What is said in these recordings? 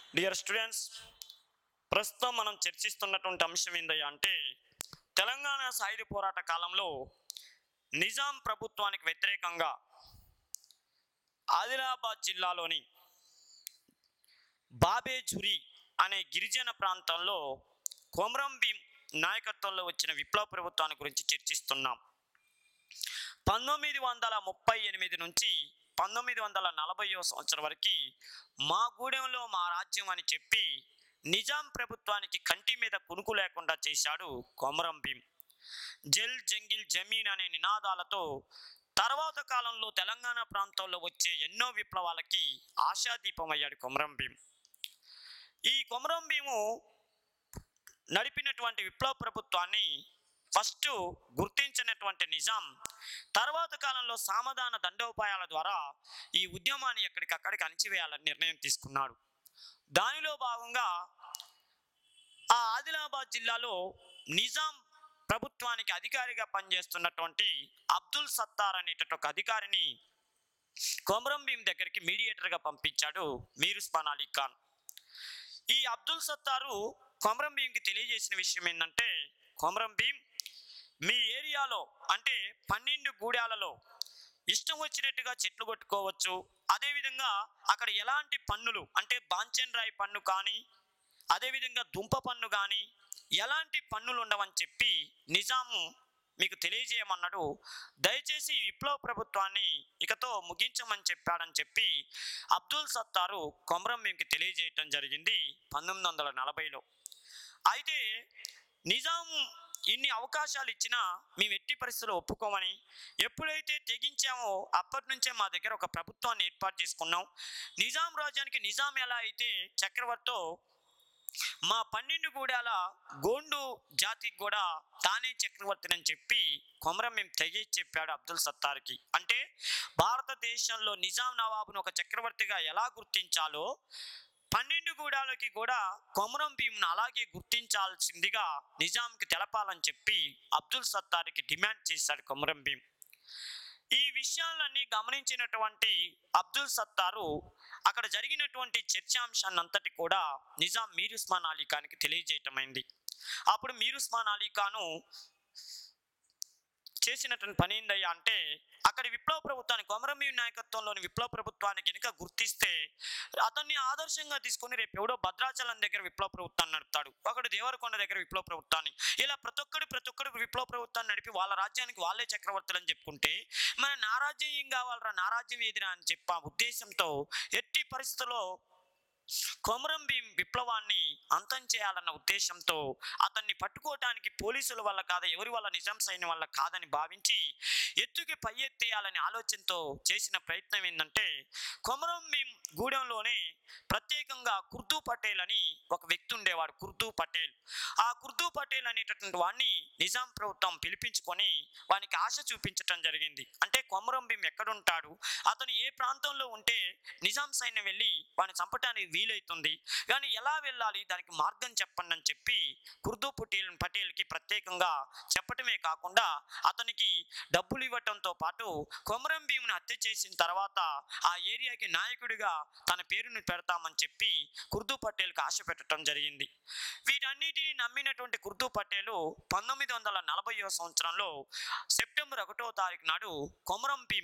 dear students ప్రస్తుతం మనం చర్చిస్తున్నటువంటి అంశం ఏందయ్యా అంటే తెలంగాణ సాయుధ పోరాట కాలంలో నిజాం ప్రభుత్వానికి వ్యతిరేకంగా ఆదిలాబాద్ జిల్లాలోని బాబేజురి అనే గిరిజన ప్రాంతంలో కొమరం భీం నాయకత్వంలో వచ్చిన విప్లవ ప్రభుత్వాన్ని గురించి చర్చిస్తున్నాం పంతొమ్మిది వందల ముప్పై ఎనిమిది నుంచి పంతొమ్మిది వందల నలభైవ సంవత్సరం వరకు మా గూడెంలో మా రాజ్యం అని చెప్పి నిజాం ప్రభుత్వానికి కంటి మీద కునుకు లేకుండా చేశాడు కొమరం భీం జల్ జంగిల్ జమీన్ అనే నినాదాలతో తర్వాత కాలంలో తెలంగాణ ప్రాంతంలో వచ్చే ఎన్నో విప్లవాలకి ఆశాదీపం అయ్యాడు కొమరం భీం ఈ కొమరం భీము నడిపినటువంటి విప్లవ ప్రభుత్వాన్ని ఫస్ట్ గుర్తించినటువంటి నిజాం తర్వాత కాలంలో సామధాన దండోపాయాల ద్వారా ఈ ఉద్యమాన్ని ఎక్కడికక్కడికి అణిచివేయాలని నిర్ణయం తీసుకున్నాడు దానిలో భాగంగా ఆ ఆదిలాబాద్ జిల్లాలో నిజాం ప్రభుత్వానికి అధికారిగా పనిచేస్తున్నటువంటి అబ్దుల్ సత్తార్ అనేటటువంటి ఒక అధికారిని కొమరం భీం దగ్గరికి మీడియేటర్గా పంపించాడు మీర్ ఉస్మాన్ అలీ ఖాన్ ఈ అబ్దుల్ సత్తారు కొమరం భీంకి తెలియజేసిన విషయం ఏంటంటే కొమరం భీం మీ ఏరియాలో అంటే పన్నెండు గూడాలలో ఇష్టం వచ్చినట్టుగా చెట్లు కొట్టుకోవచ్చు అదేవిధంగా అక్కడ ఎలాంటి పన్నులు అంటే బాంచన్ రాయి పన్ను కానీ అదేవిధంగా దుంప పన్ను కానీ ఎలాంటి పన్నులు ఉండవని చెప్పి నిజాము మీకు తెలియజేయమన్నాడు దయచేసి ఈ విప్లవ ప్రభుత్వాన్ని ఇకతో ముగించమని చెప్పాడని చెప్పి అబ్దుల్ సత్తారు కొమరం భీంకి తెలియజేయటం జరిగింది పంతొమ్మిది వందల నలభైలో అయితే నిజాం ఇన్ని అవకాశాలు ఇచ్చినా మేము ఎట్టి పరిస్థితుల్లో ఒప్పుకోమని ఎప్పుడైతే తెగించామో అప్పటి నుంచే మా దగ్గర ఒక ప్రభుత్వాన్ని ఏర్పాటు చేసుకున్నాం నిజాం రాజ్యానికి నిజాం ఎలా అయితే చక్రవర్తితో మా పన్నెండు గూడాల గోండు జాతికి కూడా తానే చక్రవర్తిని అని చెప్పి కొమరం మేము తెగేసి చెప్పాడు అబ్దుల్ సత్తార్కి అంటే భారతదేశంలో నిజాం నవాబును ఒక చక్రవర్తిగా ఎలా గుర్తించాలో పన్నెండు గూడాలకి కూడా కొమరం భీమ్ను అలాగే గుర్తించాల్సిందిగా నిజాంకి తెలపాలని చెప్పి అబ్దుల్ సత్తార్కి డిమాండ్ చేశాడు కొమరం భీం ఈ విషయాలన్నీ గమనించినటువంటి అబ్దుల్ సత్తారు అక్కడ జరిగినటువంటి చర్చాంశాన్ని అంతటి కూడా నిజాం మీర్ ఉస్మాన్ అలీ ఖాన్కి తెలియజేయటమైంది అప్పుడు మీర్ ఉస్మాన్ అలీ ఖాను చేసినటువంటి పని ఏందయ్యా అంటే అక్కడి విప్లవ ప్రభుత్వాన్ని కొమరమీ నాయకత్వంలోని విప్లవ ప్రభుత్వాన్ని కనుక గుర్తిస్తే అతన్ని ఆదర్శంగా తీసుకొని రేపు ఎవడో భద్రాచలం దగ్గర విప్లవ ప్రభుత్వాన్ని నడుపుతాడు ఒకడు దేవరకొండ దగ్గర విప్లవ ప్రభుత్వాన్ని ఇలా ప్రతి ఒక్కడు ప్రతి ఒక్కడు విప్లవ ప్రభుత్వాన్ని నడిపి వాళ్ళ రాజ్యానికి వాళ్ళే చక్రవర్తులు అని చెప్పుకుంటే మన నా రాజ్యం ఏం కావాలరా నా రాజ్యం ఏదిరా అని చెప్పి ఆ ఉద్దేశంతో ఎట్టి పరిస్థితుల్లో కొమరం భీం విప్లవాన్ని అంతం చేయాలన్న ఉద్దేశంతో అతన్ని పట్టుకోవటానికి పోలీసుల వల్ల కాదు ఎవరి వల్ల నిజాం సైన్యం వల్ల కాదని భావించి ఎత్తుకి పై ఎత్తేయాలనే ఆలోచనతో చేసిన ప్రయత్నం ఏంటంటే కొమరం భీం గూడెంలోనే ప్రత్యేకంగా కుర్దూ పటేల్ అని ఒక వ్యక్తి ఉండేవాడు కుర్దూ పటేల్ ఆ కుర్దూ పటేల్ అనేటటువంటి వాడిని నిజాం ప్రభుత్వం పిలిపించుకొని వానికి ఆశ చూపించటం జరిగింది అంటే కొమరం భీం ఎక్కడుంటాడు అతను ఏ ప్రాంతంలో ఉంటే నిజాం సైన్యం వెళ్ళి వాడిని చంపటానికి వీలైతుంది కానీ ఎలా వెళ్ళాలి దానికి మార్గం చెప్పండి అని చెప్పి కుర్దూ పటేల్ పటేల్కి ప్రత్యేకంగా చెప్పటమే కాకుండా అతనికి డబ్బులు ఇవ్వటంతో పాటు కొమరం భీముని హత్య చేసిన తర్వాత ఆ ఏరియాకి నాయకుడిగా తన పేరుని పెడతామని చెప్పి కుర్దూ పటేల్కి ఆశ పెట్టడం జరిగింది వీటన్నిటిని నమ్మినటువంటి కుర్దూ పటేలు పంతొమ్మిది వందల నలభైవ సంవత్సరంలో సెప్టెంబర్ ఒకటో తారీఖు నాడు కొమరం భీం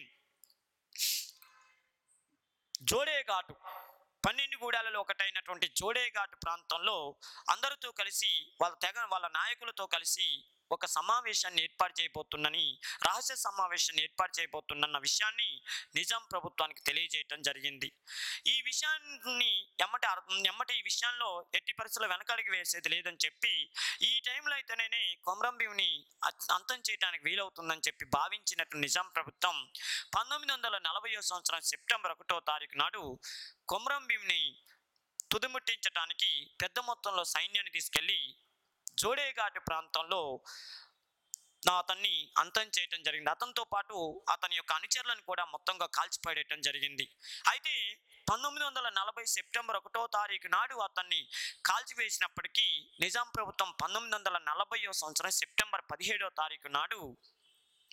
జోడేఘాటు పన్నెండు గూడాలలో ఒకటైనటువంటి జోడేఘాటు ప్రాంతంలో అందరితో కలిసి వాళ్ళ తెగ వాళ్ళ నాయకులతో కలిసి ఒక సమావేశాన్ని ఏర్పాటు చేయబోతుందని రహస్య సమావేశాన్ని ఏర్పాటు చేయబోతున్న విషయాన్ని నిజాం ప్రభుత్వానికి తెలియజేయటం జరిగింది ఈ విషయాన్ని ఎమ్మటి అర్థం- ఎమ్మటి ఈ విషయంలో ఎట్టి పరిస్థితుల్లో వెనకడికి వేసేది లేదని చెప్పి ఈ టైంలో అయితేనే కొమరం భీముని అ- అంతం చేయడానికి వీలవుతుందని చెప్పి భావించినట్టు నిజాం ప్రభుత్వం పంతొమ్మిది వందల నలభై సంవత్సరం సెప్టెంబర్ ఒకటో తారీఖు నాడు కొమరం భీముని తుదిముట్టించడానికి పెద్ద మొత్తంలో సైన్యాన్ని తీసుకెళ్లి జోడేఘాటు ప్రాంతంలో నా అతన్ని అంతం చేయటం జరిగింది అతనితో పాటు అతని యొక్క అనుచరులను కూడా మొత్తంగా కాల్చిపడేయటం జరిగింది అయితే పంతొమ్మిది వందల నలభై సెప్టెంబర్ ఒకటో తారీఖు నాడు అతన్ని కాల్చివేసినప్పటికీ నిజాం ప్రభుత్వం పంతొమ్మిది వందల నలభైవ సంవత్సరం సెప్టెంబర్ పదిహేడో తారీఖు నాడు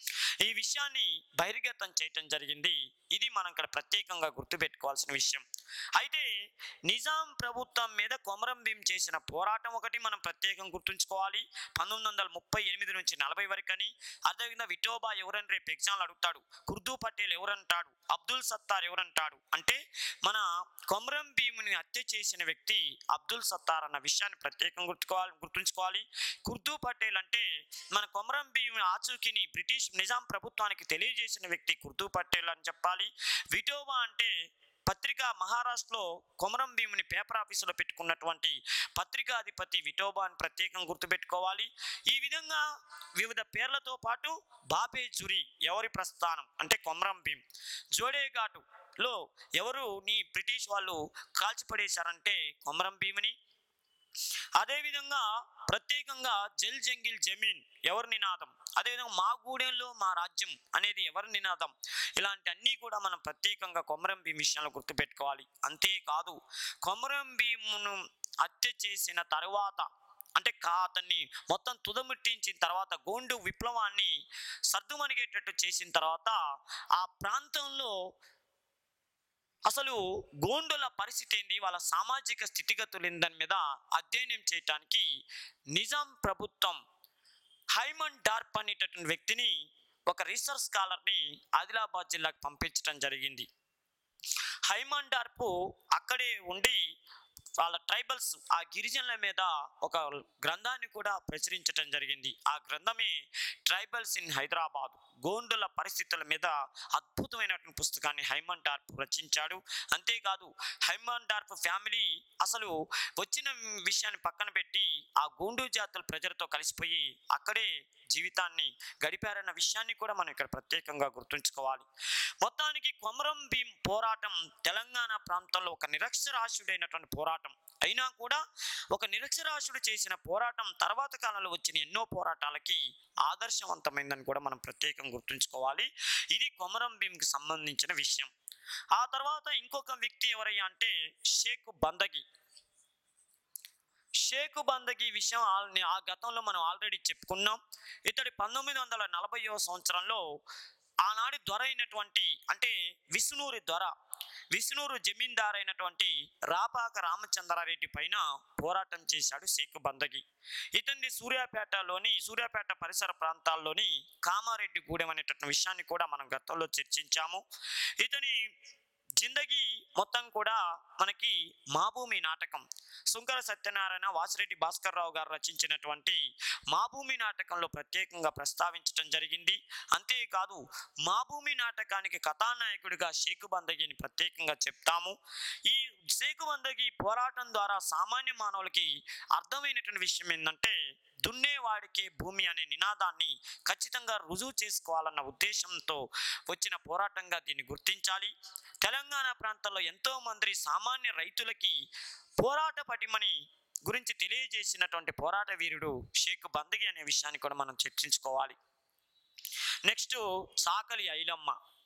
ఈ విషయాన్ని బహిర్గతం చేయటం జరిగింది ఇది మనం ఇక్కడ ప్రత్యేకంగా గుర్తుపెట్టుకోవాల్సిన విషయం అయితే నిజాం ప్రభుత్వం మీద కొమరం భీం చేసిన పోరాటం ఒకటి మనం ప్రత్యేకంగా గుర్తుంచుకోవాలి పంతొమ్మిది వందల ముప్పై ఎనిమిది నుంచి నలభై వరకు అని అదేవిధంగా విఠోబా ఎవరని రేపు ఎగ్జామ్లు అడుగుతాడు కుర్దూ పటేల్ ఎవరంటాడు అబ్దుల్ సత్తార్ ఎవరంటాడు అంటే మన కొమరం భీముని హత్య చేసిన వ్యక్తి అబ్దుల్ సత్తార్ అన్న విషయాన్ని ప్రత్యేకంగా గుర్తుకోవాలి గుర్తుంచుకోవాలి కుర్దూ పటేల్ అంటే మన కొమరం భీముని ఆచూకీని బ్రిటిష్ నిజాం ప్రభుత్వానికి తెలియజేసిన వ్యక్తి కుర్దూ పటేల్ అని చెప్పాలి విఠోబా అంటే పత్రిక మహారాష్ట్రలో కొమరం భీముని పేపర్ ఆఫీసులో పెట్టుకున్నటువంటి పత్రికాధిపతి విఠోబా అని ప్రత్యేకంగా గుర్తుపెట్టుకోవాలి ఈ విధంగా వివిధ పేర్లతో పాటు బాబే జురి ఎవరి ప్రస్థానం అంటే కొమరం భీం జోడేఘాటు లో ఎవరు నీ బ్రిటిష్ వాళ్ళు కాల్చిపడేశారంటే కొమరం భీముని అదేవిధంగా ప్రత్యేకంగా జల్ జంగిల్ జమీన్ ఎవరి నినాదం అదేవిధంగా మా గూడెంలో మా రాజ్యం అనేది ఎవరి నినాదం ఇలాంటి అన్నీ కూడా మనం ప్రత్యేకంగా కొమరం భీం విషయంలో గుర్తుపెట్టుకోవాలి అంతేకాదు కొమరం భీమును హత్య చేసిన తరువాత అంటే కా అతన్ని మొత్తం తుదముట్టించిన తర్వాత గోండు విప్లవాన్ని సర్దుమణిగేటట్టు చేసిన తర్వాత ఆ ప్రాంతంలో అసలు గోండుల పరిస్థితి ఏంది వాళ్ళ సామాజిక స్థితిగతులు ఏంది దాని మీద అధ్యయనం చేయటానికి నిజాం ప్రభుత్వం హైమన్ డార్ప్ అనేటటువంటి వ్యక్తిని ఒక రీసెర్చ్ స్కాలర్ని ఆదిలాబాద్ జిల్లాకు పంపించడం జరిగింది హైమన్ డార్పు అక్కడే ఉండి వాళ్ళ ట్రైబల్స్ ఆ గిరిజనుల మీద ఒక గ్రంథాన్ని కూడా ప్రచురించడం జరిగింది ఆ గ్రంథమే ట్రైబల్స్ ఇన్ హైదరాబాద్ గోండుల పరిస్థితుల మీద అద్భుతమైనటువంటి పుస్తకాన్ని హైమన్ డార్ప్ రచించాడు అంతేకాదు హైమన్ డార్ప్ ఫ్యామిలీ అసలు వచ్చిన విషయాన్ని పక్కన పెట్టి ఆ గోండు జాతుల ప్రజలతో కలిసిపోయి అక్కడే జీవితాన్ని గడిపారన్న విషయాన్ని కూడా మనం ఇక్కడ ప్రత్యేకంగా గుర్తుంచుకోవాలి మొత్తానికి కొమరం భీం పోరాటం తెలంగాణ ప్రాంతంలో ఒక నిరక్షరాస్యుడైనటువంటి పోరాటం అయినా కూడా ఒక నిరక్షరాస్యుడు చేసిన పోరాటం తర్వాత కాలంలో వచ్చిన ఎన్నో పోరాటాలకి ఆదర్శవంతమైందని కూడా మనం ప్రత్యేకంగా గుర్తుంచుకోవాలి ఇది కొమరం భీంకి సంబంధించిన విషయం ఆ తర్వాత ఇంకొక వ్యక్తి ఎవరయ్యా అంటే షేక్ బందగి షేక్ బందగి విషయం ఆల్- ఆ గతంలో మనం ఆల్రెడీ చెప్పుకున్నాం ఇతడి పంతొమ్మిది వందల నలభైవ సంవత్సరంలో ఆనాటి దొర అయినటువంటి అంటే విష్ణూరి దొర విష్ణూరు జమీందార్ అయినటువంటి రాపాక రామచంద్రారెడ్డి పైన పోరాటం చేశాడు షేక్ బందగి ఇతన్ని సూర్యాపేటలోని సూర్యాపేట పరిసర ప్రాంతాల్లోని కామారెడ్డి గూడెం అనేటటువంటి విషయాన్ని కూడా మనం గతంలో చర్చించాము ఇతని జిందగీ మొత్తం కూడా మనకి మాభూమి నాటకం శుంకర సత్యనారాయణ వాసిరెడ్డి భాస్కర్ రావు గారు రచించినటువంటి మాభూమి నాటకంలో ప్రత్యేకంగా ప్రస్తావించడం జరిగింది అంతేకాదు మాభూమి నాటకానికి కథానాయకుడిగా షేకు బందగిని ప్రత్యేకంగా చెప్తాము ఈ షేకు బందగి పోరాటం ద్వారా సామాన్య మానవులకి అర్థమైనటువంటి విషయం ఏంటంటే దున్నేవాడికే భూమి అనే నినాదాన్ని ఖచ్చితంగా రుజువు చేసుకోవాలన్న ఉద్దేశంతో వచ్చిన పోరాటంగా దీన్ని గుర్తించాలి తెలంగాణ ప్రాంతంలో ఎంతో మంది సామాన్య రైతులకి పోరాట పటిమని గురించి తెలియజేసినటువంటి పోరాట వీరుడు షేక్ బందగి అనే విషయాన్ని కూడా మనం చర్చించుకోవాలి నెక్స్ట్ సాకలి ఐలమ్మ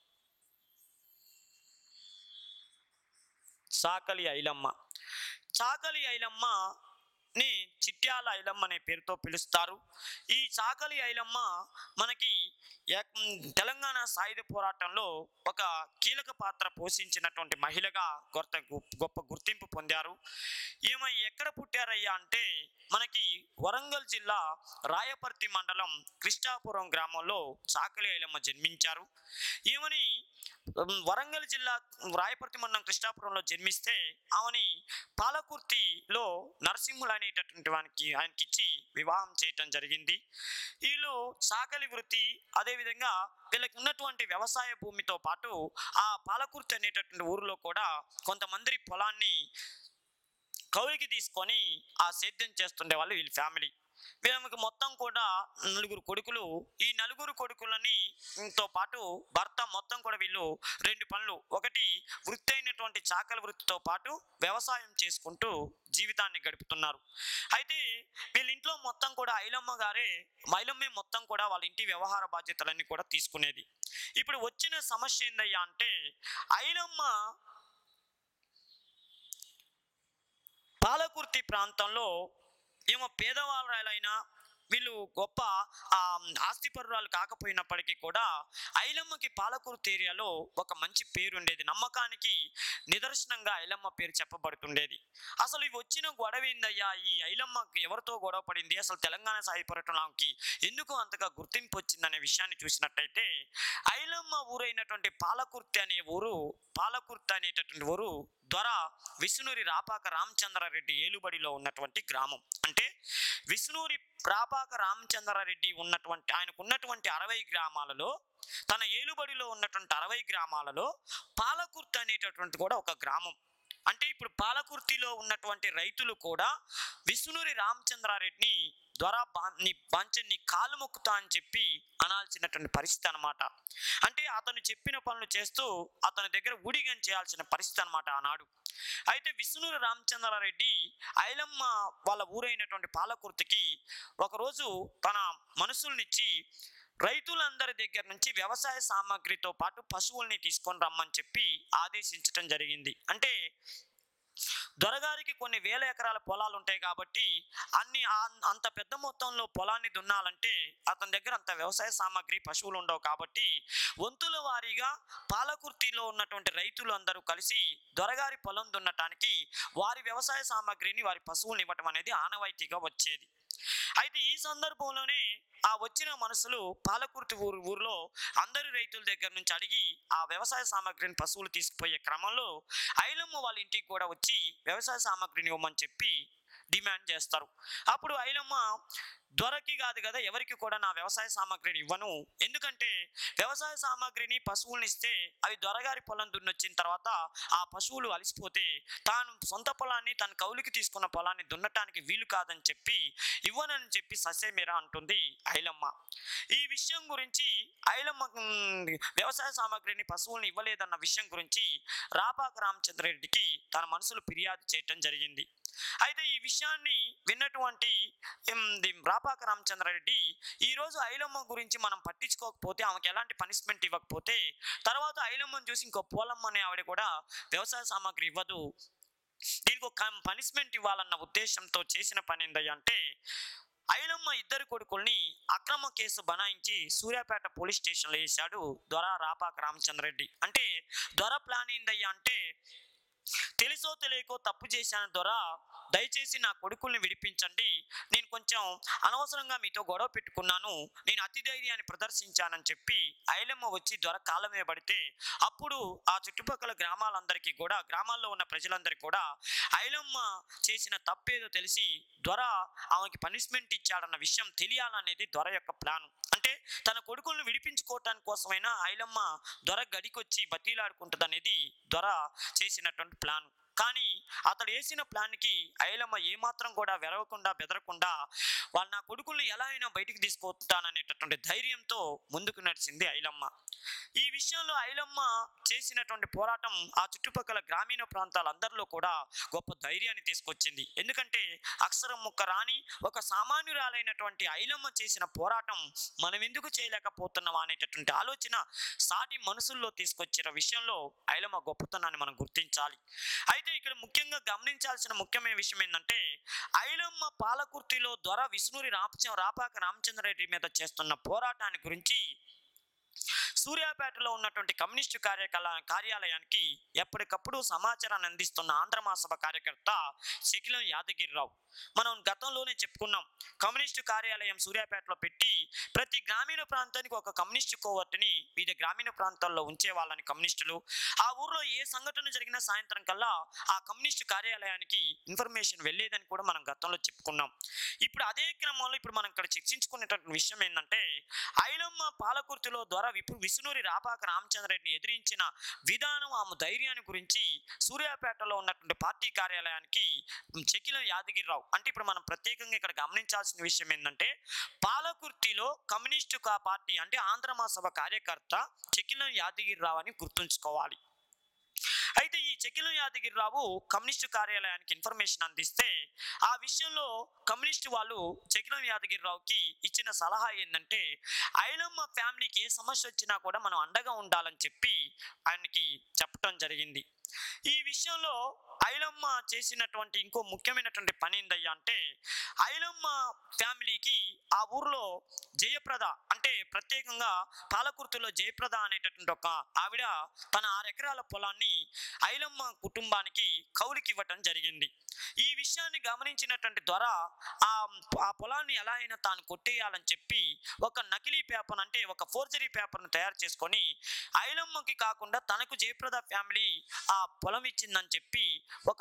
సాకలి ఐలమ్మ చాకలి ఐలమ్మ ని చిట్యాల ఐలమ్మ అనే పేరుతో పిలుస్తారు ఈ చాకలి ఐలమ్మ మనకి ఎక్- తెలంగాణ సాయుధ పోరాటంలో ఒక కీలక పాత్ర పోషించినటువంటి మహిళగా గొప్ప గొప్ప గుర్తింపు పొందారు ఈమె ఎక్కడ పుట్టారయ్యా అంటే మనకి వరంగల్ జిల్లా రాయపర్తి మండలం కృష్ణాపురం గ్రామంలో చాకలి ఐలమ్మ జన్మించారు ఈమెని ఉమ్, వరంగల్ జిల్లా రాయపర్తి మండలం కృష్ణాపురంలో జన్మిస్తే ఆమెని పాలకుర్తిలో నరసింహులు అనేటటువంటి వానికి ఆయనకి ఇచ్చి వివాహం చేయటం జరిగింది వీళ్ళు సాకలి వృత్తి అదేవిధంగా వీళ్ళకి ఉన్నటువంటి వ్యవసాయ భూమితో పాటు ఆ పాలకుర్తి అనేటటువంటి ఊరిలో కూడా కొంతమంది పొలాన్ని కౌలికి తీసుకొని ఆ సేద్యం చేస్తుండే వాళ్ళు వీళ్ళ ఫ్యామిలీ వీళ్ళకి మొత్తం కూడా నలుగురు కొడుకులు ఈ నలుగురు కొడుకులని తో పాటు భర్త మొత్తం కూడా వీళ్ళు రెండు పనులు ఒకటి వృత్తి అయినటువంటి చాకలి వృత్తితో పాటు వ్యవసాయం చేసుకుంటూ జీవితాన్ని గడుపుతున్నారు అయితే వీళ్ళ ఇంట్లో మొత్తం కూడా ఐలమ్మ గారే ఐలమ్మే మొత్తం కూడా వాళ్ళ ఇంటి వ్యవహార బాధ్యతలన్నీ కూడా తీసుకునేది ఇప్పుడు వచ్చిన సమస్య ఏందయ్యా అంటే ఐలమ్మ పాలకుర్తి ప్రాంతంలో ఏమో పేదవాళ్ళైనా వీళ్ళు గొప్ప ఆ, ఆస్తిపరురాలు కాకపోయినప్పటికీ కూడా ఐలమ్మకి పాలకుర్తి ఏరియాలో ఒక మంచి పేరు ఉండేది నమ్మకానికి నిదర్శనంగా ఐలమ్మ పేరు చెప్పబడుతుండేది అసలు ఇవి వచ్చిన గొడవ ఏందయ్యా ఈ ఐలమ్మకి ఎవరితో గొడవ పడింది అసలు తెలంగాణ సాయి పర్యటనకి ఎందుకు అంతగా గుర్తింపు వచ్చిందనే విషయాన్ని చూసినట్టయితే ఐలమ్మ ఊరైనటువంటి పాలకుర్తి అనే ఊరు పాలకుర్తి అనేటటువంటి ఊరు దొర విష్ణురి రాపాక రామచంద్రారెడ్డి ఏలుబడిలో ఉన్నటువంటి గ్రామం అంటే విష్ణురి రాపాక రామచంద్రారెడ్డి ఉన్నటువంటి ఆయనకు ఉన్నటువంటి అరవై గ్రామాలలో తన ఏలుబడిలో ఉన్నటువంటి అరవై గ్రామాలలో పాలకుర్తి అనేటటువంటి కూడా ఒక గ్రామం అంటే ఇప్పుడు పాలకుర్తిలో ఉన్నటువంటి రైతులు కూడా విష్ణురి రామచంద్రారెడ్డిని ద్వారా నీ బంచని కాలు మొక్కుతా అని చెప్పి అనాల్సినటువంటి పరిస్థితి అనమాట అంటే అతను చెప్పిన పనులు చేస్తూ అతని దగ్గర ఊడిగం చేయాల్సిన పరిస్థితి అనమాట ఆనాడు అయితే విష్ణురి రామచంద్రారెడ్డి ఐలమ్మ వాళ్ళ ఊరైనటువంటి పాలకుర్తికి ఒకరోజు తన మనుషుల్నిచ్చి రైతులందరి దగ్గర నుంచి వ్యవసాయ సామాగ్రితో పాటు పశువుల్ని తీసుకొని రమ్మని చెప్పి ఆదేశించటం జరిగింది అంటే దొరగారికి కొన్ని వేల ఎకరాల పొలాలు ఉంటాయి కాబట్టి అన్ని ఆ- అంత పెద్ద మొత్తంలో పొలాన్ని దున్నాలంటే అతని దగ్గర అంత వ్యవసాయ సామాగ్రి పశువులు ఉండవు కాబట్టి వంతుల వారీగా పాలకుర్తిలో ఉన్నటువంటి రైతులు అందరూ కలిసి దొరగారి పొలం దున్నటానికి వారి వ్యవసాయ సామాగ్రిని వారి పశువులు ఇవ్వటం అనేది ఆనవాయితీగా వచ్చేది అయితే ఈ సందర్భంలోనే ఆ వచ్చిన మనసులు పాలకుర్తి ఊరు ఊరిలో అందరి రైతుల దగ్గర నుంచి అడిగి ఆ వ్యవసాయ సామాగ్రిని పశువులు తీసుకుపోయే క్రమంలో ఐలమ్మ వాళ్ళ ఇంటికి కూడా వచ్చి వ్యవసాయ సామాగ్రిని ఇవ్వమని చెప్పి డిమాండ్ చేస్తారు అప్పుడు ఐలమ్మ దొరకి కాదు కదా ఎవరికి కూడా నా వ్యవసాయ సామాగ్రిని ఇవ్వను ఎందుకంటే వ్యవసాయ సామాగ్రిని పశువుల్ని ఇస్తే అవి దొరగారి పొలం దున్నొచ్చిన తర్వాత ఆ పశువులు అలసిపోతే తాను సొంత పొలాన్ని తన కౌలికి తీసుకున్న పొలాన్ని దున్నటానికి వీలు కాదని చెప్పి ఇవ్వనని చెప్పి ససేమిరా అంటుంది ఐలమ్మ ఈ విషయం గురించి ఐలమ్మ మ్, వ్యవసాయ సామాగ్రిని పశువుల్ని ఇవ్వలేదన్న విషయం గురించి రాపాక రామచంద్రరెడ్డికి తన మనసులో ఫిర్యాదు చేయటం జరిగింది అయితే ఈ విషయాన్ని విన్నటువంటి ఎం, ది రాపాక రామచంద్రారెడ్డి ఈ రోజు ఐలమ్మ గురించి మనం పట్టించుకోకపోతే ఆమెకి ఎలాంటి పనిష్మెంట్ ఇవ్వకపోతే తర్వాత ఐలమ్మను చూసి ఇంకో పోలమ్మ అనే ఆవిడ కూడా వ్యవసాయ సామాగ్రి ఇవ్వదు దీనికి ఒక పనిష్మెంట్ ఇవ్వాలన్న ఉద్దేశంతో చేసిన పని ఏందయ్య అంటే ఐలమ్మ ఇద్దరు కొడుకుల్ని అక్రమ కేసు బనాయించి సూర్యాపేట పోలీస్ స్టేషన్లో వేశాడు దొర రాపాక రామచంద్రరెడ్డి అంటే దొర ప్లాన్ ఏందయ్యా అంటే తెలుసో తెలియకో తప్పు చేశాను దొర దయచేసి నా కొడుకుల్ని విడిపించండి నేను కొంచెం అనవసరంగా మీతో గొడవ పెట్టుకున్నాను నేను అతి ధైర్యాన్ని ప్రదర్శించానని చెప్పి ఐలమ్మ వచ్చి దొర కాలం మీద పడితే అప్పుడు ఆ చుట్టుపక్కల గ్రామాలందరికీ కూడా గ్రామాల్లో ఉన్న ప్రజలందరికీ కూడా ఐలమ్మ చేసిన తప్పేదో తెలిసి దొర ఆమెకి పనిష్మెంట్ ఇచ్చాడన్న విషయం తెలియాలనేది దొర యొక్క ప్లాన్ అంటే తన కొడుకులను విడిపించుకోవటానికి కోసమైనా ఐలమ్మ దొర గడికొచ్చి బతీలాడుకుంటుంది అనేది దొర చేసినటువంటి ప్లాన్ కానీ అతడు వేసిన ప్లాన్కి ఐలమ్మ ఏమాత్రం కూడా వెరవకుండా బెదరకుండా వాళ్ళ నా కొడుకుల్ని ఎలా అయినా బయటికి తీసుకొస్తాననేటటువంటి ధైర్యంతో ముందుకు నడిచింది ఐలమ్మ ఈ విషయంలో ఐలమ్మ చేసినటువంటి పోరాటం ఆ చుట్టుపక్కల గ్రామీణ ప్రాంతాలందరిలో కూడా గొప్ప ధైర్యాన్ని తీసుకొచ్చింది ఎందుకంటే అక్షరం ముక్క రాని ఒక సామాన్యురాలైనటువంటి ఐలమ్మ చేసిన పోరాటం మనం ఎందుకు చేయలేకపోతున్నాం అనేటటువంటి ఆలోచన సాటి మనసుల్లో తీసుకొచ్చిన విషయంలో ఐలమ్మ గొప్పతనాన్ని మనం గుర్తించాలి అయితే ఇక్కడ ముఖ్యంగా గమనించాల్సిన ముఖ్యమైన విషయం ఏంటంటే ఐలమ్మ పాలకుర్తిలో దొర విష్ణురి రాపచ రాపాక రామచంద్రరెడ్డి మీద చేస్తున్న పోరాటాన్ని గురించి సూర్యాపేటలో ఉన్నటువంటి కమ్యూనిస్టు కార్యకలా కార్యాలయానికి ఎప్పటికప్పుడు సమాచారాన్ని అందిస్తున్న ఆంధ్ర మహాసభ కార్యకర్త శకిలం యాదగిరిరావు మనం గతంలోనే చెప్పుకున్నాం కమ్యూనిస్టు కార్యాలయం సూర్యాపేటలో పెట్టి ప్రతి గ్రామీణ ప్రాంతానికి ఒక కమ్యూనిస్టు కోవర్టుని వివిధ గ్రామీణ ప్రాంతాల్లో ఉంచే వాళ్ళని కమ్యూనిస్టులు ఆ ఊర్లో ఏ సంఘటన జరిగినా సాయంత్రం కల్లా ఆ కమ్యూనిస్టు కార్యాలయానికి ఇన్ఫర్మేషన్ వెళ్ళేదని కూడా మనం గతంలో చెప్పుకున్నాం ఇప్పుడు అదే క్రమంలో ఇప్పుడు మనం ఇక్కడ చర్చించుకునేటటువంటి విషయం ఏంటంటే ఐలమ్మ పాలకుర్తిలో ద్వారా విపు విష్ణురి రాపాక రామచంద్రరెడ్డిని ఎదిరించిన విధానం ఆమె ధైర్యాన్ని గురించి సూర్యాపేటలో ఉన్నటువంటి పార్టీ కార్యాలయానికి చెకిలం యాదగిరిరావు అంటే ఇప్పుడు మనం ప్రత్యేకంగా ఇక్కడ గమనించాల్సిన విషయం ఏంటంటే పాలకుర్తిలో కమ్యూనిస్టు కా పార్టీ అంటే ఆంధ్ర మహాసభ కార్యకర్త చెకిలం యాదగిరిరావు అని గుర్తుంచుకోవాలి అయితే ఈ చెకిలం యాదగిరిరావు కమ్యూనిస్టు కార్యాలయానికి ఇన్ఫర్మేషన్ అందిస్తే ఆ విషయంలో కమ్యూనిస్టు వాళ్ళు చెకిలం యాదగిరిరావుకి ఇచ్చిన సలహా ఏంటంటే ఐలమ్మ ఫ్యామిలీకి ఏ సమస్య వచ్చినా కూడా మనం అండగా ఉండాలని చెప్పి ఆయనకి చెప్పడం జరిగింది ఈ విషయంలో ఐలమ్మ చేసినటువంటి ఇంకో ముఖ్యమైనటువంటి పని ఏందయ్యా అంటే ఐలమ్మ ఫ్యామిలీకి ఆ ఊర్లో జయప్రద అంటే ప్రత్యేకంగా పాలకుర్తిలో జయప్రద అనేటటువంటి ఒక ఆవిడ తన ఆరు ఎకరాల పొలాన్ని ఐలమ్మ కుటుంబానికి కౌలుకి ఇవ్వటం జరిగింది ఈ విషయాన్ని గమనించినటువంటి దొర ఆ ఆ పొలాన్ని ఎలా అయినా తాను కొట్టేయాలని చెప్పి ఒక నకిలీ పేపర్ అంటే ఒక ఫోర్జరీ పేపర్ను తయారు చేసుకొని ఐలమ్మకి కాకుండా తనకు జయప్రద ఫ్యామిలీ ఆ పొలం ఇచ్చిందని చెప్పి ఒక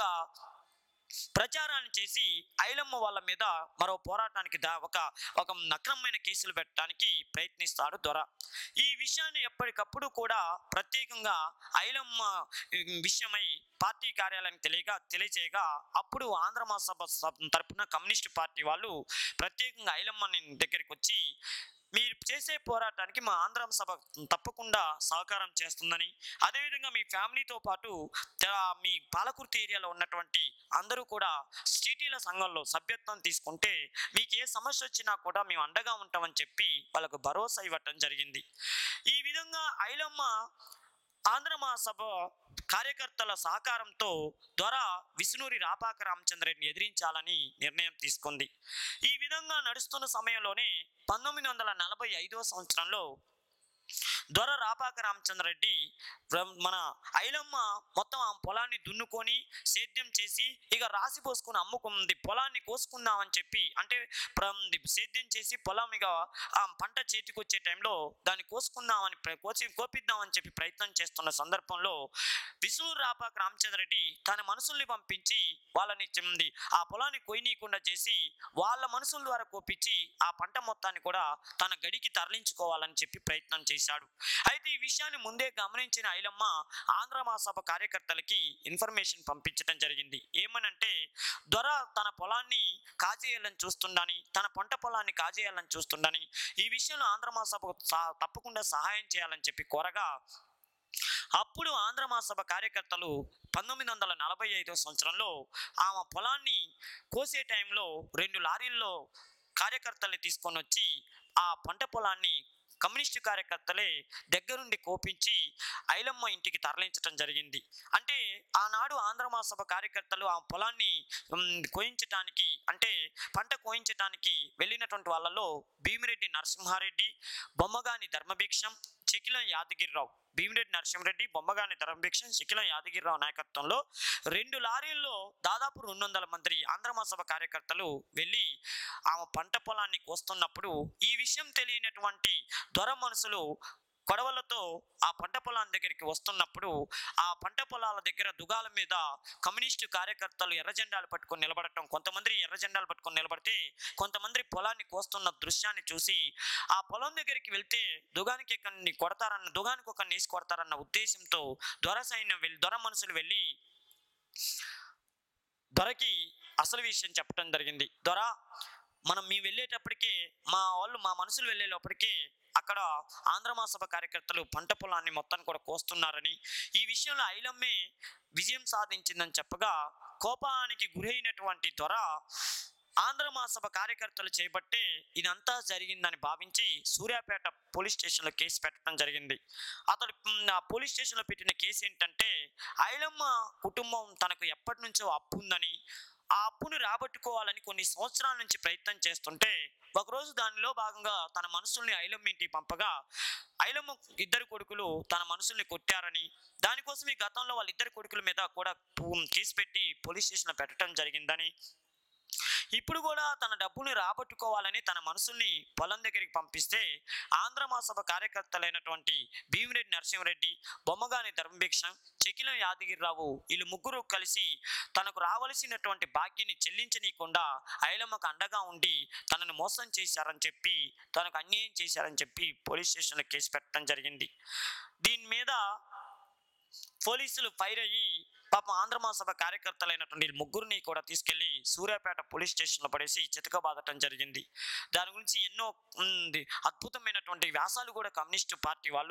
ప్రచారాన్ని చేసి ఐలమ్మ వాళ్ళ మీద మరో పోరాటానికి దా ఒక ఒక నక్రమమైన కేసులు పెట్టడానికి ప్రయత్నిస్తాడు దొర ఈ విషయాన్ని ఎప్పటికప్పుడు కూడా ప్రత్యేకంగా ఐలమ్మ ఉమ్, విషయమై పార్టీ కార్యాలయానికి తెలియగా తెలియజేయగా అప్పుడు ఆంధ్ర మహాసభ సభ తరపున కమ్యూనిస్ట్ పార్టీ వాళ్ళు ప్రత్యేకంగా ఐలమ్మని దగ్గరికి వచ్చి మీరు చేసే పోరాటానికి మా ఆంధ్ర సభ తప్పకుండా సహకారం చేస్తుందని అదేవిధంగా మీ ఫ్యామిలీతో పాటు ఆ, మీ పాలకుర్తి ఏరియాలో ఉన్నటువంటి అందరూ కూడా సిటీల సంఘంలో సభ్యత్వం తీసుకుంటే మీకు ఏ సమస్య వచ్చినా కూడా మేము అండగా ఉంటామని చెప్పి వాళ్ళకు భరోసా ఇవ్వటం జరిగింది ఈ విధంగా ఐలమ్మ ఆంధ్ర మహాసభ కార్యకర్తల సహకారంతో దొర విష్ణూరి రాపాక రామచంద్రరెడ్డిని ఎదిరించాలని నిర్ణయం తీసుకుంది ఈ విధంగా నడుస్తున్న సమయంలోనే పంతొమ్మిది వందల నలభై ఐదో సంవత్సరంలో దొర రాపాక రామచంద్రరెడ్డి బ్ర- మన ఐలమ్మ మొత్తం ఆ పొలాన్ని దున్నుకొని సేద్యం చేసి ఇక రాసి పోసుకొని అమ్ముకుంది పొలాన్ని కోసుకుందామని చెప్పి అంటే ప్ర- సేద్యం చేసి పొలం ఇక ఆ పంట చేతికి వచ్చే టైంలో దాన్ని కోసుకుందామని ప్ర- కోసి కోపిద్దామని చెప్పి ప్రయత్నం చేస్తున్న సందర్భంలో విష్ణు రాపాక రామచంద్రరెడ్డి తన మనుషుల్ని పంపించి వాళ్ళని చెంది ఆ పొలాన్ని కొయ్యనీయకుండా చేసి వాళ్ళ మనుషుల ద్వారా కోపించి ఆ పంట మొత్తాన్ని కూడా తన గడికి తరలించుకోవాలని చెప్పి ప్రయత్నం చేశాడు అయితే ఈ విషయాన్ని ముందే గమనించిన ఐలమ్మ ఆంధ్ర మహాసభ కార్యకర్తలకి ఇన్ఫర్మేషన్ పంపించడం జరిగింది ఏమనంటే దొర తన పొలాన్ని కాజేయాలని చూస్తుండని తన పంట పొలాన్ని కాజేయాలని చూస్తుండని ఈ విషయంలో ఆంధ్ర మహాసభ సా- తప్పకుండా సహాయం చేయాలని చెప్పి కోరగా అప్పుడు ఆంధ్ర మహాసభ కార్యకర్తలు పంతొమ్మిది వందల నలభై ఐదో సంవత్సరంలో ఆమె పొలాన్ని కోసే టైంలో రెండు లారీల్లో కార్యకర్తల్ని తీసుకొని వచ్చి ఆ పంట పొలాన్ని కమ్యూనిస్టు కార్యకర్తలే దగ్గరుండి కోపించి ఐలమ్మ ఇంటికి తరలించడం జరిగింది అంటే ఆనాడు ఆంధ్ర మహాసభ కార్యకర్తలు ఆ పొలాన్ని ఉమ్, కోయించటానికి అంటే పంట కోయించటానికి వెళ్ళినటువంటి వాళ్ళలో భీమిరెడ్డి నరసింహారెడ్డి బొమ్మగాని ధర్మభిక్షం చెకిలం యాదగిరిరావు భీమిరెడ్డి నరసింహారెడ్డి బొమ్మగాని ధర్మభిక్షం చెకిలం యాదగిరిరావు నాయకత్వంలో రెండు లారీల్లో దాదాపు రెండు వందల మంది ఆంధ్ర మహాసభ కార్యకర్తలు వెళ్ళి ఆమె పంట పొలాన్ని కోస్తున్నప్పుడు ఈ విషయం తెలియనటువంటి దొర మనుషులు కొడవలతో ఆ పంట పొలాల దగ్గరికి వస్తున్నప్పుడు ఆ పంట పొలాల దగ్గర దుగాల మీద కమ్యూనిస్టు కార్యకర్తలు ఎర్ర జెండాలు పట్టుకొని నిలబడటం కొంతమంది ఎర్ర జెండాలు పట్టుకొని నిలబడితే కొంతమంది పొలాన్ని కోస్తున్న దృశ్యాన్ని చూసి ఆ పొలం దగ్గరికి వెళ్తే దుగానికి ఒకరిని కొడతారన్న దుగానికి ఒకరిని వేసి కొడతారన్న ఉద్దేశంతో దొర సైన్యం వెళ్ళి దొర మనుషులు వెళ్ళి దొరకి అసలు విషయం చెప్పడం జరిగింది దొర మనం మేము వెళ్ళేటప్పటికే మా వాళ్ళు మా మనుషులు వెళ్ళేటప్పటికే అక్కడ ఆంధ్ర మహాసభ కార్యకర్తలు పంట పొలాన్ని మొత్తాన్ని కూడా కోస్తున్నారని ఈ విషయంలో ఐలమ్మే విజయం సాధించిందని చెప్పగా కోపానికి గురైనటువంటి దొర ఆంధ్ర మహాసభ కార్యకర్తలు చేపట్టే ఇదంతా జరిగిందని భావించి సూర్యాపేట పోలీస్ స్టేషన్లో కేసు పెట్టడం జరిగింది అతడు మ్, ఆ పోలీస్ స్టేషన్లో పెట్టిన కేసు ఏంటంటే ఐలమ్మ కుటుంబం తనకు ఎప్పటి నుంచో అప్పు ఉందని ఆ అప్పును రాబట్టుకోవాలని కొన్ని సంవత్సరాల నుంచి ప్రయత్నం చేస్తుంటే ఒకరోజు దానిలో భాగంగా తన మనుషుల్ని ఐలమ్మ ఇంటికి పంపగా ఐలమ్మ ఇద్దరు కొడుకులు తన మనుషుల్ని కొట్టారని దానికోసం ఈ గతంలో వాళ్ళ ఇద్దరు కొడుకుల మీద కూడా పు- కేసు పెట్టి పోలీస్ స్టేషన్లో పెట్టడం జరిగిందని ఇప్పుడు కూడా తన డబ్బుని రాబట్టుకోవాలని తన మనసుల్ని పొలం దగ్గరికి పంపిస్తే ఆంధ్ర మహాసభ కార్యకర్తలైనటువంటి భీమిరెడ్డి నరసింహరెడ్డి బొమ్మగాని ధర్మభిక్షం చెకిలం యాదగిరిరావు వీళ్ళు ముగ్గురు కలిసి తనకు రావలసినటువంటి బాకీని చెల్లించనీయకుండా ఐలమ్మకు అండగా ఉండి తనను మోసం చేశారని చెప్పి తనకు అన్యాయం చేశారని చెప్పి పోలీస్ స్టేషన్లో కేసు పెట్టడం జరిగింది దీని మీద పోలీసులు ఫైర్ అయ్యి పాపం ఆంధ్ర మహాసభ కార్యకర్తలైనటువంటి వీళ్ళ ముగ్గురిని కూడా తీసుకెళ్లి సూర్యాపేట పోలీస్ స్టేషన్లో పడేసి చితకబాదటం జరిగింది దాని గురించి ఎన్నో ఉంది, అద్భుతమైనటువంటి వ్యాసాలు కూడా కమ్యూనిస్టు పార్టీ వాళ్ళు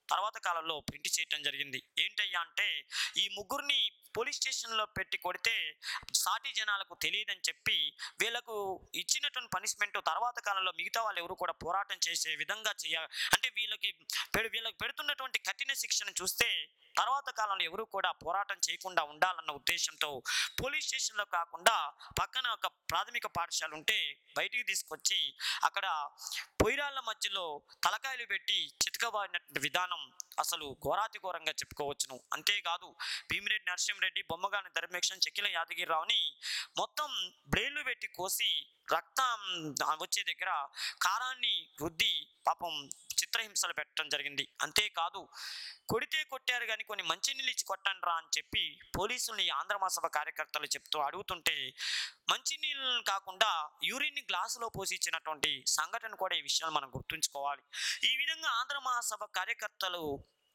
తర్వాత కాలంలో ప్రింట్ చేయటం జరిగింది ఏంటయ్యా అంటే ఈ ముగ్గురిని పోలీస్ స్టేషన్లో పెట్టి కొడితే సాటి జనాలకు తెలియదని చెప్పి వీళ్ళకు ఇచ్చినటువంటి పనిష్మెంట్ తర్వాత కాలంలో మిగతా వాళ్ళు ఎవరు కూడా పోరాటం చేసే విధంగా చేయ అంటే వీళ్ళకి పెడు- వీళ్ళకి పెడుతున్నటువంటి కఠిన శిక్షను చూస్తే తర్వాత కాలంలో ఎవరు కూడా పోరాటం చేయకుండా ఉండాలన్న ఉద్దేశంతో పోలీస్ స్టేషన్లో కాకుండా పక్కన ఒక ప్రాథమిక పాఠశాల ఉంటే బయటికి తీసుకొచ్చి అక్కడ పొయ్యిరాళ్ళ మధ్యలో తలకాయలు పెట్టి చితకబాడినటువంటి విధానం అసలు ఘోరాతి ఘోరంగా చెప్పుకోవచ్చును అంతేకాదు భీమిరెడ్డి నరసింహరెడ్డి బొమ్మగాని ధర్మేక్షం చెక్కిల యాదగిరిరావుని మొత్తం బ్లేడ్లు పెట్టి కోసి రక్తం వచ్చే దగ్గర కారాన్ని రుద్ది పాపం చిత్రహింసలు పెట్టడం జరిగింది అంతేకాదు కొడితే కొట్టారు కానీ కొన్ని మంచినీళ్ళు ఇచ్చి కొట్టండి రా అని చెప్పి పోలీసుల్ని ఆంధ్ర మహాసభ కార్యకర్తలు చెప్తూ అడుగుతుంటే మంచినీళ్ళు కాకుండా యూరిన్ గ్లాసులో పోసి ఇచ్చినటువంటి సంఘటన కూడా ఈ విషయాలు మనం గుర్తుంచుకోవాలి ఈ విధంగా ఆంధ్ర మహాసభ కార్యకర్తలు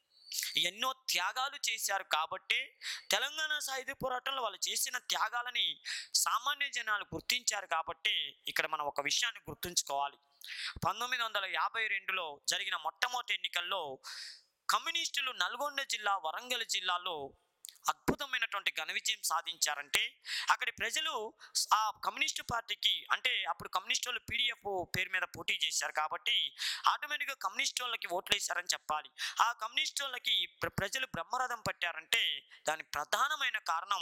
ఎన్నో త్యాగాలు చేశారు కాబట్టి తెలంగాణ సాయుధ పోరాటంలో వాళ్ళు చేసిన త్యాగాలని సామాన్య జనాలు గుర్తించారు కాబట్టి ఇక్కడ మనం ఒక విషయాన్ని గుర్తుంచుకోవాలి పంతొమ్మిది వందల యాభై రెండులో జరిగిన మొట్టమొదటి ఎన్నికల్లో కమ్యూనిస్టులు నల్గొండ జిల్లా వరంగల్ జిల్లాలో అద్భుతమైనటువంటి ఘన విజయం సాధించారంటే అక్కడి ప్రజలు ఆ కమ్యూనిస్టు పార్టీకి అంటే అప్పుడు కమ్యూనిస్ట్ వాళ్ళు పీడిఎఫ్ పేరు మీద పోటీ చేశారు కాబట్టి ఆటోమేటిక్గా కమ్యూనిస్ట్ వాళ్ళకి ఓట్లు వేశారని చెప్పాలి ఆ కమ్యూనిస్ట్ వాళ్ళకి ప్ర- ప్రజలు బ్రహ్మరథం పట్టారంటే దానికి ప్రధానమైన కారణం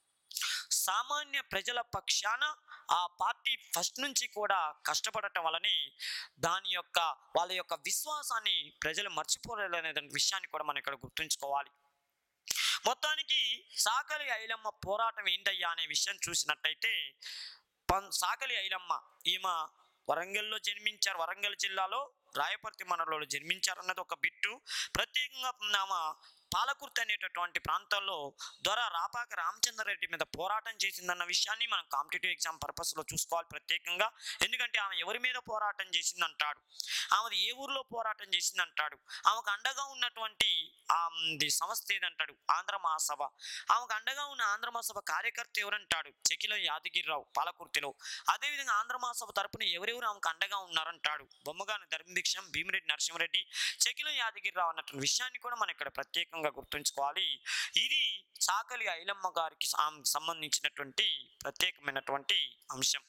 సామాన్య ప్రజల పక్షాన ఆ పార్టీ ఫస్ట్ నుంచి కూడా కష్టపడటం వలని దాని యొక్క వాళ్ళ యొక్క విశ్వాసాన్ని ప్రజలు మర్చిపోలేదనే విషయాన్ని కూడా మనం ఇక్కడ గుర్తుంచుకోవాలి మొత్తానికి సాకలి ఐలమ్మ పోరాటం ఏంటయ్యా అనే విషయం చూసినట్టయితే పం సాకలి ఐలమ్మ ఈమె వరంగల్లో జన్మించారు వరంగల్ జిల్లాలో రాయపర్తి మండలంలో జన్మించారన్నది ఒక బిట్టు ప్రత్యేకంగా ఆమె పాలకుర్తి అనేటటువంటి ప్రాంతంలో దొర రాపాక రామచంద్రరెడ్డి మీద పోరాటం చేసిందన్న విషయాన్ని మనం కాంపిటేటివ్ ఎగ్జామ్ పర్పస్లో చూసుకోవాలి ప్రత్యేకంగా ఎందుకంటే ఆమె ఎవరి మీద పోరాటం చేసిందంటాడు ఆమెది ఏ ఊర్లో పోరాటం చేసిందంటాడు ఆమెకు అండగా ఉన్నటువంటి ఆమెది సంస్థ ఏదంటాడు ఆంధ్ర మహాసభ ఆమెకు అండగా ఉన్న ఆంధ్ర మహాసభ కార్యకర్త ఎవరంటాడు చెకిలో యాదగిరిరావు పాలకుర్తిలో అదేవిధంగా ఆంధ్ర మహాసభ తరపున ఎవరెవరు ఆమెకు అండగా ఉన్నారంటాడు బొమ్మగాని ధర్మభిక్షం భీమిరెడ్డి నరసింహారెడ్డి చెకిలో యాదగిరిరావు అన్నటువంటి విషయాన్ని కూడా మనం ఇక్కడ ప్రత్యేకంగా గుర్తుంచుకోవాలి ఇది చాకలి ఐలమ్మ గారికి సం- సంబంధించినటువంటి ప్రత్యేకమైనటువంటి అంశం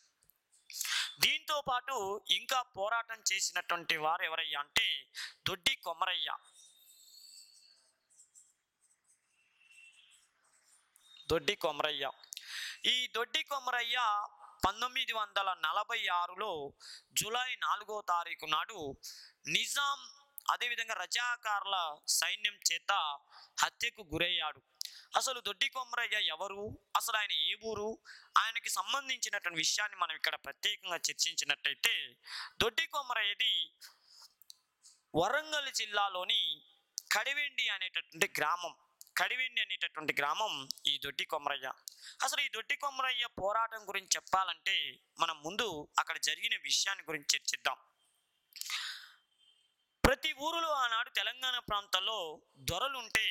దీంతో పాటు ఇంకా పోరాటం చేసినటువంటి వారు ఎవరయ్యా అంటే దొడ్డి కొమరయ్య దొడ్డి కొమరయ్య ఈ దొడ్డి కొమరయ్య పంతొమ్మిది వందల నలభై ఆరులో జూలై నాలుగో తారీఖు నాడు నిజాం అదేవిధంగా రజాకార్ల సైన్యం చేత హత్యకు గురయ్యాడు అసలు దొడ్డి కొమరయ్య ఎవరు అసలు ఆయన ఏ ఊరు ఆయనకి సంబంధించినటువంటి విషయాన్ని మనం ఇక్కడ ప్రత్యేకంగా చర్చించినట్టయితే దొడ్డి కొమరయ్యది వరంగల్ జిల్లాలోని కడివెండి అనేటటువంటి గ్రామం కడివెండి అనేటటువంటి గ్రామం ఈ దొడ్డి కొమరయ్య అసలు ఈ దొడ్డి కొమరయ్య పోరాటం గురించి చెప్పాలంటే మనం ముందు అక్కడ జరిగిన విషయాన్ని గురించి చర్చిద్దాం ప్రతి ఊరిలో ఆనాడు తెలంగాణ ప్రాంతంలో దొరలుంటే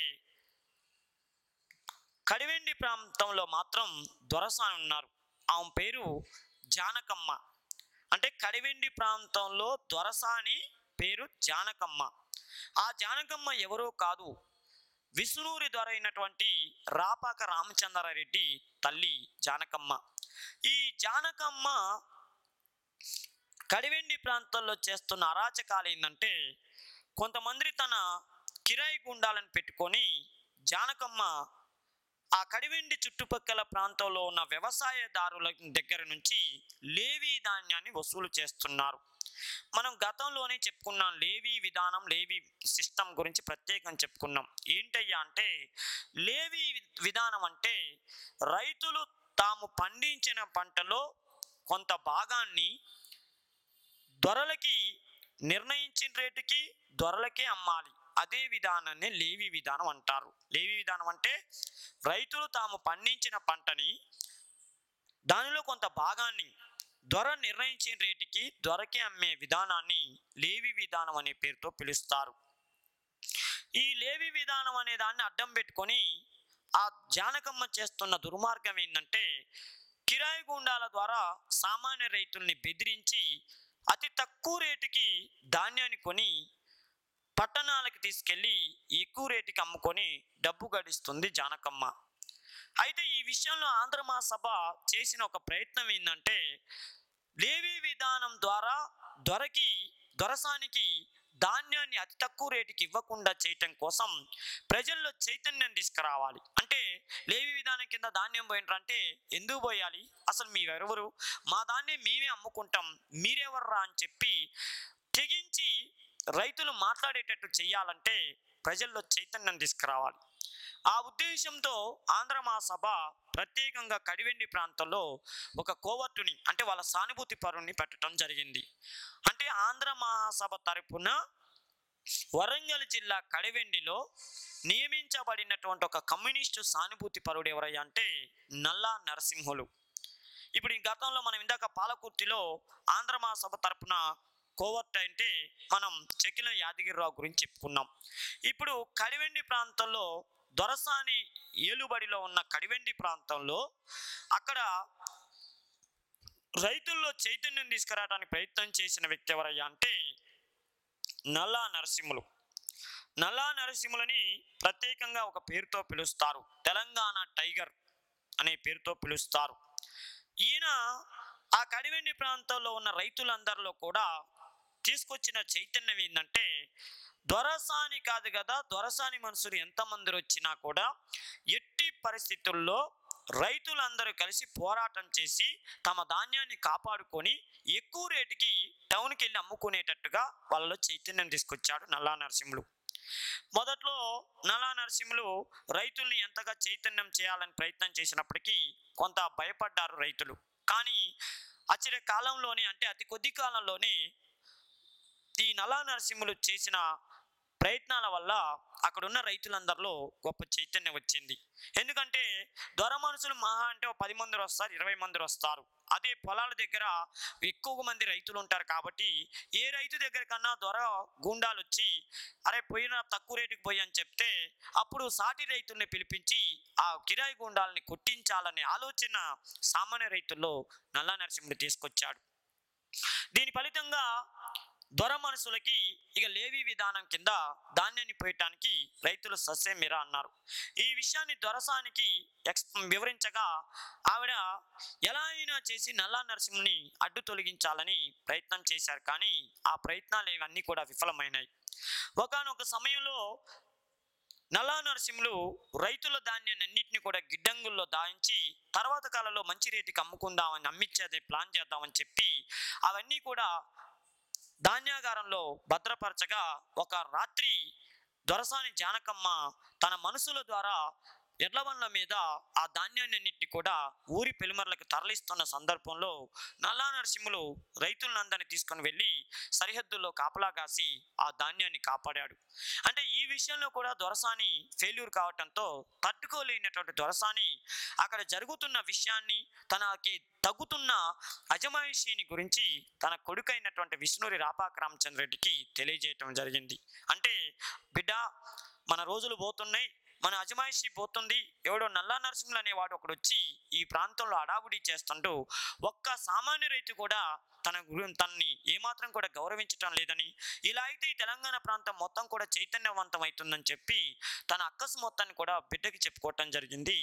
కడివెండి ప్రాంతంలో మాత్రం దొరసాని ఉన్నారు ఆమె పేరు జానకమ్మ అంటే కడివెండి ప్రాంతంలో దొరసాని పేరు జానకమ్మ ఆ జానకమ్మ ఎవరో కాదు విష్ణూరి దొర అయినటువంటి రాపాక రామచంద్రారెడ్డి తల్లి జానకమ్మ ఈ జానకమ్మ కడివెండి ప్రాంతంలో చేస్తున్న అరాచకాలు ఏంటంటే కొంతమంది తన కిరాయి గుండాలను పెట్టుకొని జానకమ్మ ఆ కడివెండి చుట్టుపక్కల ప్రాంతంలో ఉన్న వ్యవసాయదారుల దగ్గర నుంచి లేవీ ధాన్యాన్ని వసూలు చేస్తున్నారు మనం గతంలోనే చెప్పుకున్నాం లేవీ విధానం లేవీ సిస్టమ్ గురించి ప్రత్యేకంగా చెప్పుకున్నాం ఏంటయ్యా అంటే లేవీ వి- విధానం అంటే రైతులు తాము పండించిన పంటలో కొంత భాగాన్ని దొరలకి నిర్ణయించిన రేటుకి దొరలకే అమ్మాలి అదే విధానాన్ని లేవి విధానం అంటారు లేవి విధానం అంటే రైతులు తాము పండించిన పంటని దానిలో కొంత భాగాన్ని దొర నిర్ణయించిన రేటుకి దొరకే అమ్మే విధానాన్ని లేవి విధానం అనే పేరుతో పిలుస్తారు ఈ లేవి విధానం అనే దాన్ని అడ్డం పెట్టుకొని ఆ జానకమ్మ చేస్తున్న దుర్మార్గం ఏంటంటే కిరాయి గుండాల ద్వారా సామాన్య రైతుల్ని బెదిరించి అతి తక్కువ రేటుకి ధాన్యాన్ని కొని పట్టణాలకు తీసుకెళ్ళి ఎక్కువ రేటుకి అమ్ముకొని డబ్బు గడిస్తుంది జానకమ్మ అయితే ఈ విషయంలో ఆంధ్ర మహాసభ చేసిన ఒక ప్రయత్నం ఏంటంటే లేవీ విధానం ద్వారా దొరకి దొరసానికి ధాన్యాన్ని అతి తక్కువ రేటుకి ఇవ్వకుండా చేయటం కోసం ప్రజల్లో చైతన్యం తీసుకురావాలి అంటే లేవి విధానం కింద ధాన్యం పోయినరంటే ఎందుకు పోయాలి అసలు మీరెవరు మా ధాన్యం మేమే అమ్ముకుంటాం మీరెవర్రా అని చెప్పి తెగించి రైతులు మాట్లాడేటట్టు చేయాలంటే ప్రజల్లో చైతన్యం తీసుకురావాలి ఆ ఉద్దేశంతో ఆంధ్ర మహాసభ ప్రత్యేకంగా కడివెండి ప్రాంతంలో ఒక కోవట్టుని అంటే వాళ్ళ సానుభూతి పరుణ్ణి పెట్టడం జరిగింది అంటే ఆంధ్ర మహాసభ తరపున వరంగల్ జిల్లా కడివెండిలో నియమించబడినటువంటి ఒక కమ్యూనిస్టు సానుభూతి పరుడు ఎవరయ్యా అంటే నల్లా నరసింహులు ఇప్పుడు ఈ గతంలో మనం ఇందాక పాలకుర్తిలో ఆంధ్ర మహాసభ తరపున కోవర్ట్ అంటే మనం చెక్కిన యాదగిరిరావు గురించి చెప్పుకున్నాం ఇప్పుడు కడివెండి ప్రాంతంలో దొరసాని ఏలుబడిలో ఉన్న కడివెండి ప్రాంతంలో అక్కడ రైతుల్లో చైతన్యం తీసుకురావడానికి ప్రయత్నం చేసిన వ్యక్తి ఎవరయ్యా అంటే నల్లా నరసింహులు నల్లా నరసింహులని ప్రత్యేకంగా ఒక పేరుతో పిలుస్తారు తెలంగాణ టైగర్ అనే పేరుతో పిలుస్తారు ఈయన ఆ కడివెండి ప్రాంతంలో ఉన్న రైతులందరిలో కూడా తీసుకొచ్చిన చైతన్యం ఏంటంటే దొరసాని కాదు కదా దొరసాని మనుషులు ఎంతమంది వచ్చినా కూడా ఎట్టి పరిస్థితుల్లో రైతులందరూ కలిసి పోరాటం చేసి తమ ధాన్యాన్ని కాపాడుకొని ఎక్కువ రేటుకి టౌన్కి వెళ్ళి అమ్ముకునేటట్టుగా వాళ్ళలో చైతన్యం తీసుకొచ్చాడు నల్లా నరసింహులు మొదట్లో నలా నరసింహులు రైతుల్ని ఎంతగా చైతన్యం చేయాలని ప్రయత్నం చేసినప్పటికీ కొంత భయపడ్డారు రైతులు కానీ అచ్చరి కాలంలోనే అంటే అతి కొద్ది కాలంలోనే ఈ నలా నరసింహులు చేసిన ప్రయత్నాల వల్ల అక్కడ ఉన్న రైతులందరిలో గొప్ప చైతన్యం వచ్చింది ఎందుకంటే దొర మనుషులు మహా అంటే ఒక పది మంది వస్తారు ఇరవై మంది వస్తారు అదే పొలాల దగ్గర ఎక్కువ మంది రైతులు ఉంటారు కాబట్టి ఏ రైతు దగ్గర కన్నా దొర గుండాలు వచ్చి అరే పోయిన తక్కువ రేటుకి పోయి అని చెప్తే అప్పుడు సాటి రైతుల్ని పిలిపించి ఆ కిరాయి గుండాలని కొట్టించాలనే ఆలోచన సామాన్య రైతుల్లో నల్ల నరసింహుడు తీసుకొచ్చాడు దీని ఫలితంగా దొర మనుషులకి ఇక లేవి విధానం కింద ధాన్యాన్ని పోయటానికి రైతులు సస్యమిరా అన్నారు ఈ విషయాన్ని దొరసానికి ఎక్స్ వివరించగా ఆవిడ ఎలా అయినా చేసి నల్లా నరసింహుని అడ్డు తొలగించాలని ప్రయత్నం చేశారు కానీ ఆ ప్రయత్నాలు ఇవన్నీ కూడా విఫలమైనాయి ఒకానొక సమయంలో నల్లా నరసింహులు రైతుల ధాన్యాన్ని అన్నింటినీ కూడా గిడ్డంగుల్లో దాయించి తర్వాత కాలంలో మంచి రేటుకి అమ్ముకుందామని అమ్మించేది ప్లాన్ చేద్దామని చెప్పి అవన్నీ కూడా ధాన్యాగారంలో భద్రపరచగా ఒక రాత్రి దొరసాని జానకమ్మ తన మనసుల ద్వారా ఎడ్లబండ్ల మీద ఆ ధాన్యాన్ని అన్నింటినీ కూడా ఊరి పెలుమర్లకు తరలిస్తున్న సందర్భంలో నల్లా నరసింహులు రైతులందరినీ తీసుకొని వెళ్ళి సరిహద్దుల్లో కాపలా కాసి ఆ ధాన్యాన్ని కాపాడాడు అంటే ఈ విషయంలో కూడా దొరసాని ఫెయిల్యూర్ కావటంతో తట్టుకోలేనటువంటి దొరసాని అక్కడ జరుగుతున్న విషయాన్ని తనకి తగ్గుతున్న అజమాయిషిని గురించి తన కొడుకైనటువంటి విష్ణురి రాపాక రామచంద్రెడ్డికి తెలియజేయటం జరిగింది అంటే బిడ్డ మన రోజులు పోతున్నాయి మన అజమాయిషి పోతుంది ఎవడో నల్లా నరసింహులు అనేవాడు ఒకడు వచ్చి ఈ ప్రాంతంలో అడావుడి చేస్తుంటూ ఒక్క సామాన్య రైతు కూడా తన గురి తనని ఏమాత్రం కూడా గౌరవించటం లేదని ఇలా అయితే ఈ తెలంగాణ ప్రాంతం మొత్తం కూడా చైతన్యవంతం అవుతుందని చెప్పి తన అక్కసు మొత్తాన్ని కూడా బిడ్డకి చెప్పుకోవటం జరిగింది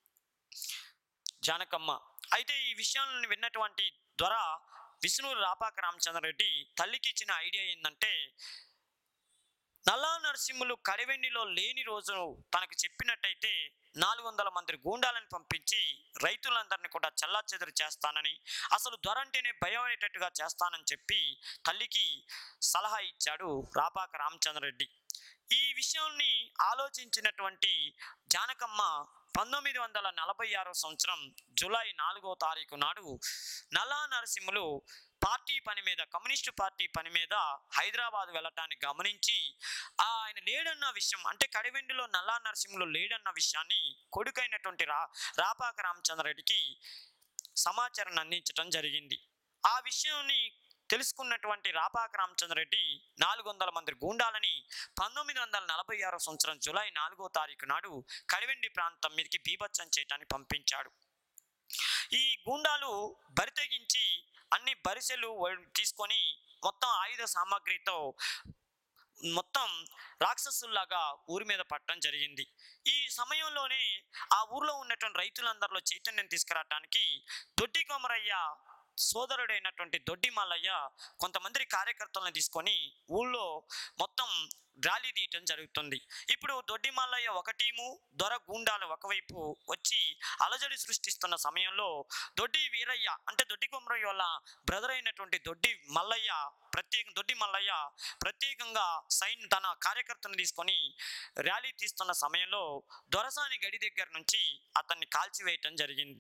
జానకమ్మ అయితే ఈ విషయాలను విన్నటువంటి దొర విష్ణు రాపాక రామచంద్రరెడ్డి తల్లికి ఇచ్చిన ఐడియా ఏంటంటే నల్లా నరసింహులు కడివెండిలో లేని రోజు తనకు చెప్పినట్టయితే నాలుగు వందల మంది గూండాలను పంపించి రైతులందరినీ కూడా చెల్లాచెదురు చేస్తానని అసలు దొర అంటేనే భయం అయ్యేటట్టుగా చేస్తానని చెప్పి తల్లికి సలహా ఇచ్చాడు రాపాక రామచంద్రరెడ్డి ఈ విషయాన్ని ఆలోచించినటువంటి జానకమ్మ పంతొమ్మిది వందల నలభై ఆరో సంవత్సరం జూలై నాలుగో తారీఖు నాడు నల్లా నరసింహులు పార్టీ పని మీద కమ్యూనిస్టు పార్టీ పని మీద హైదరాబాద్ వెళ్ళటాన్ని గమనించి ఆ ఆయన లేడన్న విషయం అంటే కడివెండిలో నల్లా నరసింహులు లేడన్న విషయాన్ని కొడుకైనటువంటి రా రాపాక రామచంద్రరెడ్డికి సమాచారం అందించడం జరిగింది ఆ విషయాన్ని తెలుసుకున్నటువంటి రాపాక రామచంద్రరెడ్డి నాలుగు వందల మంది గూండాలని పంతొమ్మిది వందల నలభై ఆరో సంవత్సరం జూలై నాలుగో తారీఖు నాడు కడివెండి ప్రాంతం మీదకి బీభత్సం చేయటానికి పంపించాడు ఈ గూండాలు బరి తెగించి అన్ని బరిసెలు వ- తీసుకొని మొత్తం ఆయుధ సామాగ్రితో మొత్తం రాక్షసుల్లాగా ఊరి మీద పట్టడం జరిగింది ఈ సమయంలోనే ఆ ఊర్లో ఉన్నటువంటి రైతులందరిలో చైతన్యం తీసుకురావటానికి దొడ్డి కొమరయ్య సోదరుడైనటువంటి దొడ్డి మల్లయ్య కొంతమంది కార్యకర్తలను తీసుకొని ఊళ్ళో మొత్తం ర్యాలీ తీయటం జరుగుతుంది ఇప్పుడు దొడ్డి మల్లయ్య ఒక టీము దొర గూండాలు ఒకవైపు వచ్చి అలజడి సృష్టిస్తున్న సమయంలో దొడ్డి వీరయ్య అంటే దొడ్డి కొమరయ్య వాళ్ళ బ్రదర్ అయినటువంటి దొడ్డి మల్లయ్య ప్రత్యేక దొడ్డి మల్లయ్య ప్రత్యేకంగా సైన్ తన కార్యకర్తను తీసుకొని ర్యాలీ తీస్తున్న సమయంలో దొరసాని గడి దగ్గర నుంచి అతన్ని కాల్చివేయటం జరిగింది